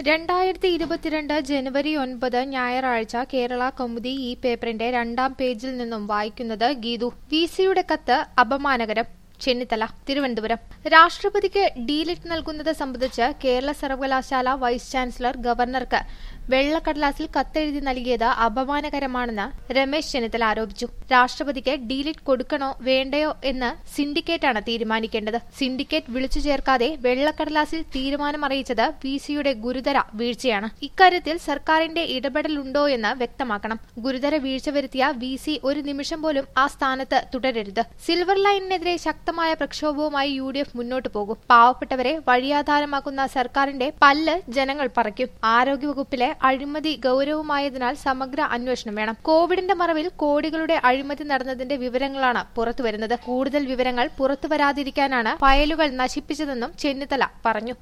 രണ്ടായിരത്തി ഇരുപത്തിരണ്ട് ജനുവരി ഒൻപത് ഞായറാഴ്ച കേരള കൗമുദി ഈ പേപ്പറിന്റെ രണ്ടാം പേജിൽ നിന്നും വായിക്കുന്നത് ഗീതു വി സിയുടെ കത്ത് അപമാനകരം ചെന്നിത്തല തിരുവനന്തപുരം രാഷ്ട്രപതിക്ക് ഡീലിറ്റ് നൽകുന്നത് സംബന്ധിച്ച് കേരള സർവകലാശാല വൈസ് ചാൻസലർ ഗവർണർക്ക് വെള്ളക്കടലാസിൽ കത്തെഴുതി നൽകിയത് അപമാനകരമാണെന്ന് രമേശ് ചെന്നിത്തല ആരോപിച്ചു രാഷ്ട്രപതിക്ക് ഡീലിറ്റ് കൊടുക്കണോ വേണ്ടയോ എന്ന് സിൻഡിക്കേറ്റാണ് തീരുമാനിക്കേണ്ടത് സിൻഡിക്കേറ്റ് വിളിച്ചു ചേർക്കാതെ വെള്ളക്കടലാസിൽ തീരുമാനമറിയിച്ചത് വി സിയുടെ ഗുരുതര വീഴ്ചയാണ് ഇക്കാര്യത്തിൽ സർക്കാരിന്റെ ഇടപെടലുണ്ടോ എന്ന് വ്യക്തമാക്കണം ഗുരുതര വീഴ്ച വരുത്തിയ വി സി ഒരു നിമിഷം പോലും ആ സ്ഥാനത്ത് തുടരരുത് സിൽവർ ലൈനിനെതിരെ ശക്തമായ പ്രക്ഷോഭവുമായി യു ഡി എഫ് മുന്നോട്ടു പോകും പാവപ്പെട്ടവരെ വഴിയാധാരമാക്കുന്ന സർക്കാരിന്റെ പല്ല് ജനങ്ങൾ പറിക്കും ആരോഗ്യവകുപ്പിലെ അഴിമതി ഗൌരവമായതിനാൽ സമഗ്ര അന്വേഷണം വേണം കോവിഡിന്റെ മറവിൽ കോടികളുടെ അഴിമതി നടന്നതിന്റെ വിവരങ്ങളാണ് പുറത്തുവരുന്നത് കൂടുതൽ വിവരങ്ങൾ പുറത്തുവരാതിരിക്കാനാണ് ഫയലുകൾ നശിപ്പിച്ചതെന്നും ചെന്നിത്തല പറഞ്ഞു